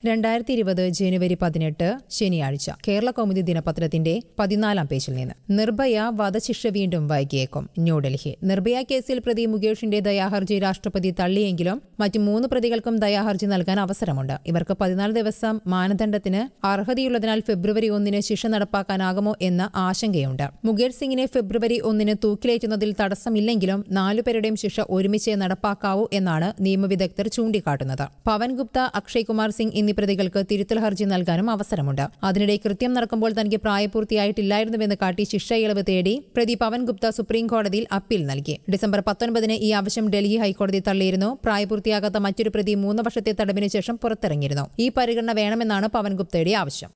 രണ്ടായിരത്തി ഇരുപത് ജനുവരി പതിനെട്ട് ശനിയാഴ്ച കേരള കൗമുദി ദിനപത്രത്തിന്റെ പതിനാലാം പേജിൽ നിന്ന് നിർഭയ വധശിക്ഷ വീണ്ടും വൈകിയേക്കും ന്യൂഡൽഹി നിർഭയ കേസിൽ പ്രതി മുകേഷിന്റെ ദയാഹർജി രാഷ്ട്രപതി തള്ളിയെങ്കിലും മറ്റ് മൂന്ന് പ്രതികൾക്കും ദയാഹർജി നൽകാൻ അവസരമുണ്ട് ഇവർക്ക് പതിനാല് ദിവസം മാനദണ്ഡത്തിന് അർഹതയുള്ളതിനാൽ ഫെബ്രുവരി ഒന്നിന് ശിക്ഷ നടപ്പാക്കാനാകുമോ എന്ന ആശങ്കയുണ്ട് മുകേഷ് സിംഗിനെ ഫെബ്രുവരി ഒന്നിന് തൂക്കിലേറ്റുന്നതിൽ തടസ്സമില്ലെങ്കിലും നാലുപേരുടെയും ശിക്ഷ ഒരുമിച്ച് നടപ്പാക്കാവൂ എന്നാണ് നിയമവിദഗ്ധർ ചൂണ്ടിക്കാട്ടുന്നത് പവൻ ഗുപ്ത അക്ഷയ് കുമാർ സിംഗ് എന്നീ പ്രതികൾക്ക് തിരുത്തൽ ഹർജി നൽകാനും അവസരമുണ്ട് അതിനിടെ കൃത്യം നടക്കുമ്പോൾ തനിക്ക് പ്രായപൂർത്തിയായിട്ടില്ലായിരുന്നുവെന്ന് കാട്ടി ശിക്ഷ ഇളവ് തേടി പ്രതി പവൻ ഗുപ്ത സുപ്രീം കോടതിയിൽ അപ്പീൽ നൽകി ഡിസംബർ പത്തൊൻപതിന് ഈ ആവശ്യം ഡൽഹി ഹൈക്കോടതി തള്ളിയിരുന്നു പ്രായപൂർത്തിയാകാത്ത മറ്റൊരു പ്രതി മൂന്ന് വർഷത്തെ തടവിന് ശേഷം പുറത്തിറങ്ങിയിരുന്നു ഈ പരിഗണന വേണമെന്നാണ് പവൻ ഗുപ്തയുടെ ആവശ്യം